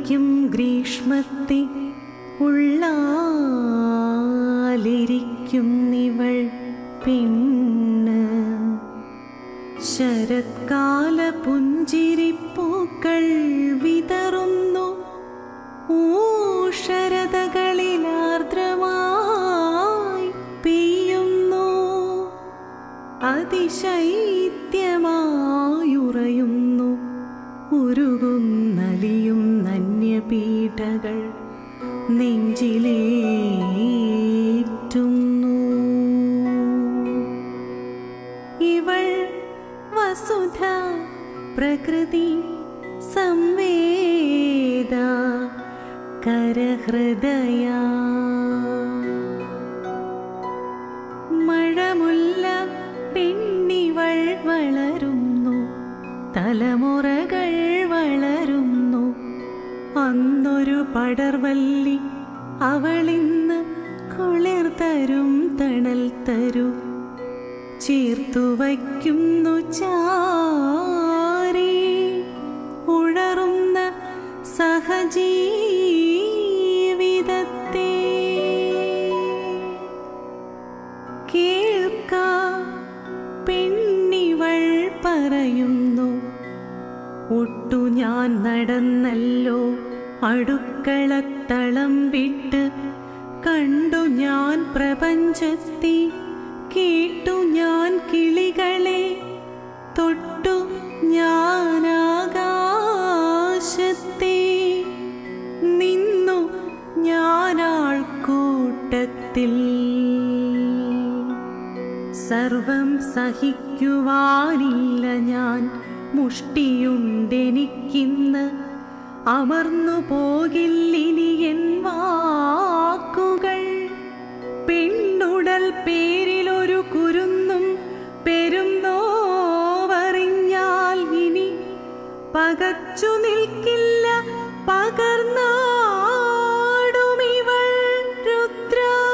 സഹിക്കും ഗ്രീഷ്മത്തെ ഉള്ളാലിരിക്കുന്നിവൾ പെണ്ണ് ശരത്കാല പുഞ്ചിരിപ്പൂക്കൾ വിതറുന്നു ഊഷരതകളിലാർദ്രമായി പെയ്യുന്നു അതിശൈത്യമായുറയുന്നു ഉരുകും നലിയും നന്യപീഠകൾ നെഞ്ചിലേറ്റുന്നു ഇവൾ വസുധ പ്രകൃതി സംവേദ കരഹൃദയ മഴമുല്ല പെണ്ണിവൾ വളരുന്നു തലമുറകൾ വളരുന്നു അന്നൊരു പടർവല്ലി അവളിന്ന് കുളിർ തരും തണൽ തരും ചേർത്തു വയ്ക്കുന്നു ചാരി ഉഴറുന്ന സഹജീവിതത്തെ കേൾക്ക പെണ്ണിവൾ പറയുന്നു ഒട്ടു ഞാൻ നടന്നല്ലോ അടുക്കളത്തളം വിട്ട് കണ്ടു ഞാൻ പ്രപഞ്ചത്തെ കേട്ടു ഞാൻ കിളികളെ തൊട്ടു ഞാൻ ആകാശത്തെ നിന്നു ഞാൻ കൂട്ടത്തിൽ സർവം സഹിക്കുവാനില്ല ഞാൻ മുഷ്ടിയുണ്ടെനിക്കിന്ന് അമർന്നു പോകില്ലിനി എൻ വാക്കുകൾ പെണ്ണുടൽ പേരിലൊരു കുരുന്നും പെരുന്നോവറിഞ്ഞാൽ ഇനി പകച്ചു നിൽക്കില്ല പകർന്നാടുമിവൾ രുദ്ര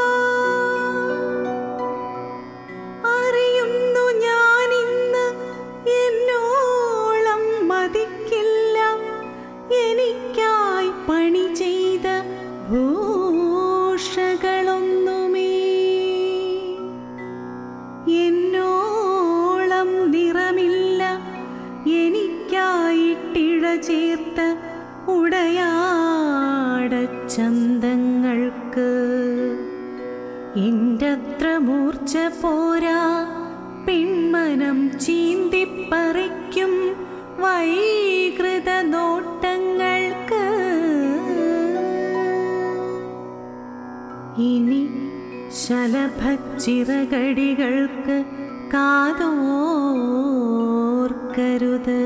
അറിയുന്നു ഞാനിന്ന് എന്നോളം മതിക്കില്ല എനിക്കായി പണി ചെയ്ത ഭൂഷകളൊന്നുമേ എന്നോളം നിറമില്ല എനിക്കായിട്ടിഴ ചേർത്ത ഉടയാട ചന്തങ്ങൾക്ക് ഇൻ്റത്ര മൂർച്ച പോരാ പിന്മനം ചീന്തിപ്പറിക്കും വൈകൃത നോട്ടങ്ങൾക്ക് ഇനി ശലഭച്ചിറകടികൾക്ക് കാതോർക്കരുത്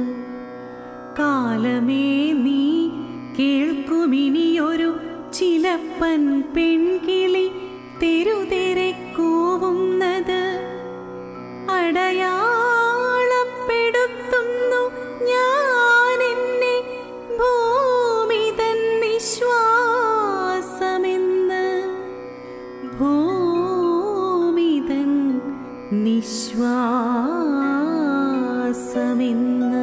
കാലമേ നീ കേൾക്കുമിനിയൊരു ചിലപ്പൻ പെൺകിളി തെരുതെരെ കൂവുന്നത് അടയാളപ്പെടുത്തുന്നു ഞാൻ എന്നെ ഭൂമി തൻ നിശ്വാസമെന്ന് ഭൂമി തൻ നിശ്വാസമെന്ന്